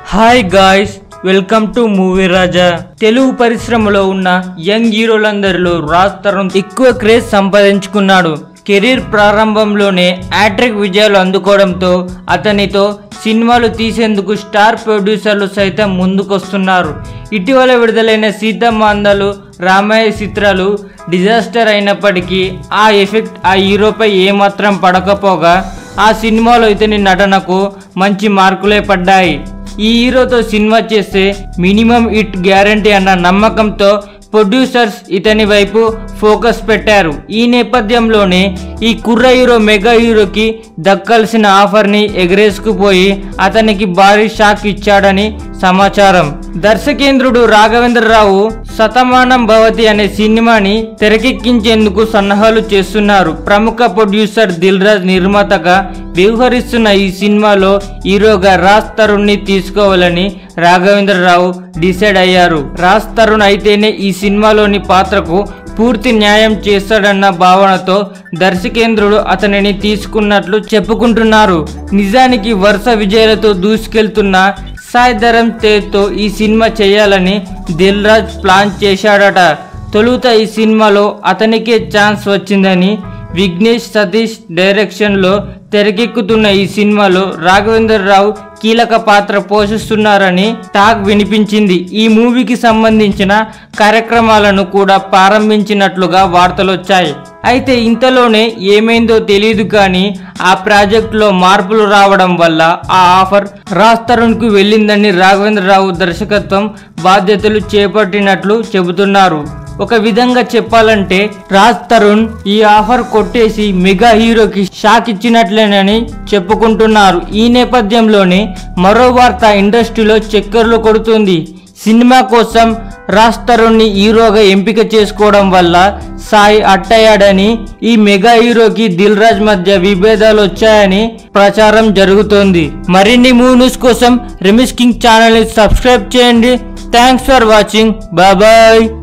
hi guys welcome to movie Raja Telugu పరిశ్రమలో ఉన్న young హీరోలందరిలో Raj Tarun ఎక్కువ క్రేజ్ సంపాదించుకున్నాడు కెరీర్ ప్రారంభంలోనే యాట్రిక్ విజయాలు అందుకోవడంతో అతనితో సినిమాలు తీసేందుకు స్టార్ ప్రొడ్యూసర్లు సైతం ముందుకొస్తున్నారు ఇటీవల విడుదలైన సీతమ్మ అందాలు రామయ్య చిత్రాలు డిజాస్టర్ అయినప్పటికీ ఆ ఎఫెక్ట్ ఆ హీరోపై ఏమాత్రం పడకపోగా ఆ సినిమాలో ఇతని నటనకు మంచి మార్కులే పడ్డాయి ఈ హీరోతో సినిమా చేస్తే మినిమం హిట్ గ్యారంటీ అన్న నమ్మకంతో ప్రొడ్యూసర్స్ ఇతని వైపు ఫోకస్ పెట్టారు ఈ నేపథ్యంలోనే ఈ కుర్ర హీరో మెగా హీరోకి దక్కాల్సిన ఆఫర్ని ఎగరేసుకుపోయి అతనికి భారీ షాక్ ఇచ్చాడని సమాచారం దర్శకేంద్రుడు రాఘవేంద్రరావు శతమానం భవతి అనే సినిమాని తెరకెక్కించేందుకు సన్నాహాలు చేస్తున్నారు ప్రముఖ ప్రొడ్యూసర్ దిల్ రాజ్ నిర్మాతగా వ్యవహరిస్తున్న ఈ సినిమాలో హీరోగా రాజ్ తరుణ్ని తీసుకోవాలని రాఘవేంద్రరావు డిసైడ్ అయ్యారు రాజ్ తరుణ్ అయితేనే ఈ సినిమాలోని పాత్రకు పూర్తి న్యాయం చేస్తాడన్న భావనతో దర్శకేంద్రుడు అతనిని తీసుకున్నట్లు చెప్పుకుంటున్నారు నిజానికి వరుస విజయాలతో దూసుకెళ్తున్న సాయి ధరమ్ తేజ్తో ఈ సినిమా చేయాలని దిల్ రాజ్ ప్లాన్ చేశాడట తొలుత ఈ సినిమాలో అతనికే ఛాన్స్ వచ్చిందని విఘ్నేష్ సతీష్ డైరెక్షన్లో తెరకెక్కుతున్న ఈ సినిమాలో రాఘవేంద్రరావు కీలక పాత్ర పోషిస్తున్నారని టాక్ వినిపించింది ఈ మూవీకి సంబంధించిన కార్యక్రమాలను కూడా ప్రారంభించినట్లుగా వార్తలొచ్చాయి అయితే ఇంతలోనే ఏమైందో తెలియదు కానీ ఆ ప్రాజెక్టులో మార్పులు రావడం వల్ల ఆ ఆఫర్ రాజ్ తరుణ్కు వెళ్ళిందని రాఘవేంద్రరావు దర్శకత్వం బాధ్యతలు చేపట్టినట్లు చెబుతున్నారు ఒక విధంగా చెప్పాలంటే రాజ్ తరుణ్ ఈ ఆఫర్ కొట్టేసి మెగా హీరోకి షాక్ ఇచ్చినట్లేనని చెప్పుకుంటున్నారు ఈ నేపథ్యంలోనే మరో వార్త ఇండస్ట్రీలో చక్కర్లు కొడుతుంది సినిమా కోసం రాజ్ తరుణ్ని హీరోగా ఎంపిక చేసుకోవడం వల్ల సాయి అట్టయ్యాడని ఈ మెగా హీరోకి దిల్ రాజ్ మధ్య విభేదాలు వచ్చాయని ప్రచారం జరుగుతోంది మరిన్ని మూవీ న్యూస్ కోసం రెమిస్ కింగ్ ఛానల్ని సబ్స్క్రైబ్ చేయండి థ్యాంక్స్ ఫర్ వాచింగ్ బాయ్